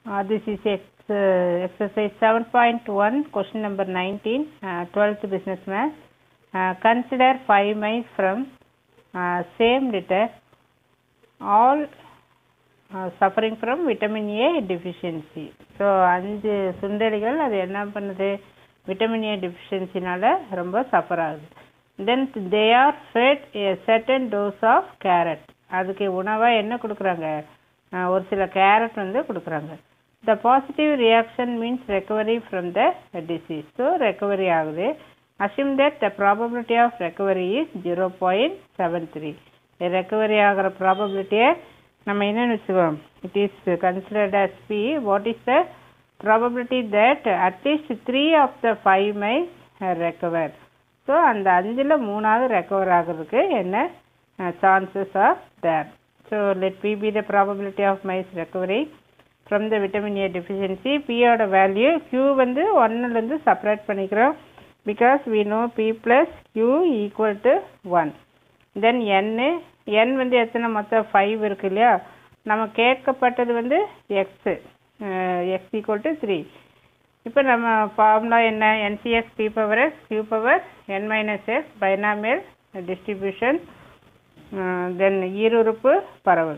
Uh, this is ex uh, exercise 7.1, question number 19, uh, 12th business math. Uh, consider 5 mice from uh, same litter, all uh, suffering from vitamin A deficiency. So அஞ்சு சுண்டெலிகள் அது என்ன பண்ணுது vitamin A டெஃபிஷியன்சினால ரொம்ப suffer ஆகுது then they are fed a certain dose of carrot அதுக்கு உணவாக என்ன கொடுக்குறாங்க அஹ் ஒரு சில கேரட் வந்து கொடுக்குறாங்க the positive reaction means recovery from the disease so recovery ஆகுது assume that the probability of recovery is zero point seven three recovery ஆகிற ப்ராபபிலிட்டியை நம்ம என்னன்னு வச்சுக்கோம் it is considered as be what is the probability that at least three of the five my recover so அந்த அஞ்சில் மூணாவது recover ஆகிறதுக்கு என்ன chances are there so let B be the probability of mice recovery from the vitamin A deficiency பியோட value Q வந்து ஒன்னுலேருந்து separate பண்ணிக்கிறோம் because we know B plus Q equal to one தென் என்னு என் வந்து எத்தனை மொத்தம் ஃபைவ் இருக்கு இல்லையா நம்ம கேட்கப்பட்டது வந்து x X equal to three இப்போ நம்ம ஃபார்முலா என்ன NCS B power S Q power N minus S binomial distribution தென் ஈருறுப்பு பரவல்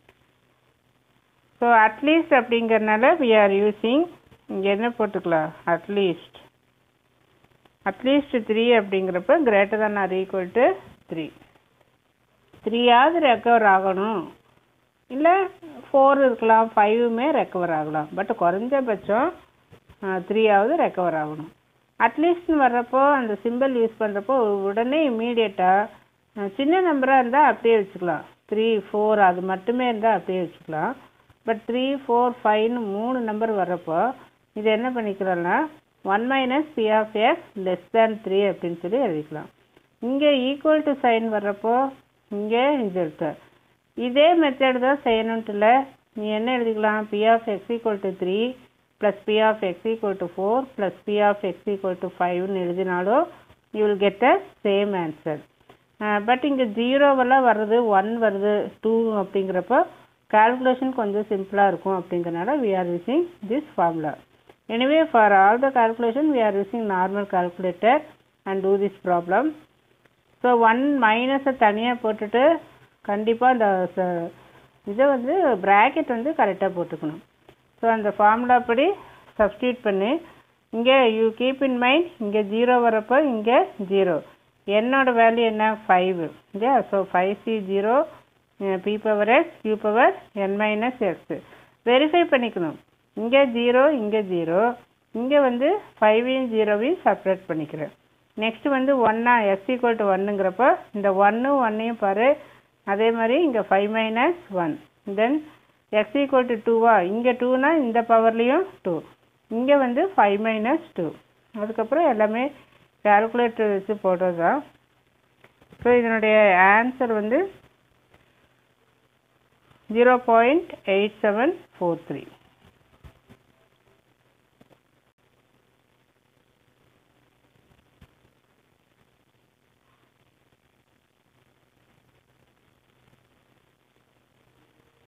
ஸோ அட்லீஸ்ட் அப்படிங்கிறனால வி ஆர் யூஸிங் இங்கே என்ன போட்டுக்கலாம் அட்லீஸ்ட் அட்லீஸ்ட் த்ரீ அப்படிங்கிறப்ப greater than R equal to three த்ரீயாவது ரெக்கவர் ஆகணும் இல்லை ஃபோர் இருக்கலாம் ஃபைவுமே ரெக்கவர் ஆகலாம் பட் குறைஞ்சபட்சம் த்ரீயாவது ரெக்கவர் ஆகணும் அட்லீஸ்ட்னு வர்றப்போ அந்த சிம்பிள் யூஸ் பண்ணுறப்போ உடனே இமீடியட்டாக சின்ன நம்பராக இருந்தால் அப்படியே வச்சுக்கலாம் த்ரீ ஃபோர் அது மட்டுமே இருந்தால் அப்படியே வச்சுக்கலாம் பட் த்ரீ ஃபோர் ஃபைவ்னு மூணு நம்பர் வர்றப்போ இது என்ன பண்ணிக்கிறோம்னா one minus P of X less than three அப்படின்னு சொல்லி எழுதிக்கலாம் இங்கே ஈக்குவல் டு சைன் வர்றப்போ இங்கே ரிசல்ட்டு இதே மெத்தட் தான் செய்யணுன்ட்டு இல்லை நீ என்ன எழுதிக்கலாம் P of X equal to three plus P of X equal to four plus P of X equal to ஃபைவ்னு எழுதினாலும் you will get a same answer but இங்கே ஜீரோவெல்லாம் வருது ஒன் வருது டூ அப்படிங்கிறப்போ கால்குலேஷன் கொஞ்சம் சிம்பிளாக இருக்கும் அப்படிங்கிறனால we are using this formula anyway for all the calculation we are using normal calculator and do this problem so one மைனஸை தனியாக போட்டுட்டு கண்டிப்பாக அந்த ச- இதை வந்து ப்ராக்கெட் வந்து கரெக்டாக போட்டுக்கணும் ஸோ அந்த ஃபார்முலா படி சப்ஸ்டியூட் பண்ணி இங்கே யூ கீப் இன் மைண்ட் இங்கே ஜீரோ வரப்போ இங்கே ஜீரோ என்னோட வேல்யூ என்ன ஃபைவ் இல்லையா so five C zero P power X Q power N minus X verify பண்ணிக்கணும் இங்கே ஜீரோ இங்கே ஜீரோ இங்கே வந்து ஃபைவையும் ஜீரோவையும் செப்பரேட் பண்ணிக்கிறேன் நெக்ஸ்ட் வந்து ஒன்னா எக்ஸ் ஈக்குவல் டு ஒன்னுங்கிறப்போ இந்த ஒன்று ஒன்னையும் பாரு அதே மாதிரி இங்கே five minus one then X equal to டூவா இங்கே டூனா இந்த பவர்லேயும் டூ இங்கே வந்து ஃபைவ் மைனஸ் டூ அதுக்கப்புறம் எல்லாமே கால்குலேட்டர் வச்சு போடுறது தான் ஸோ இதனுடைய ஆன்சர் வந்து zero point eight seven four three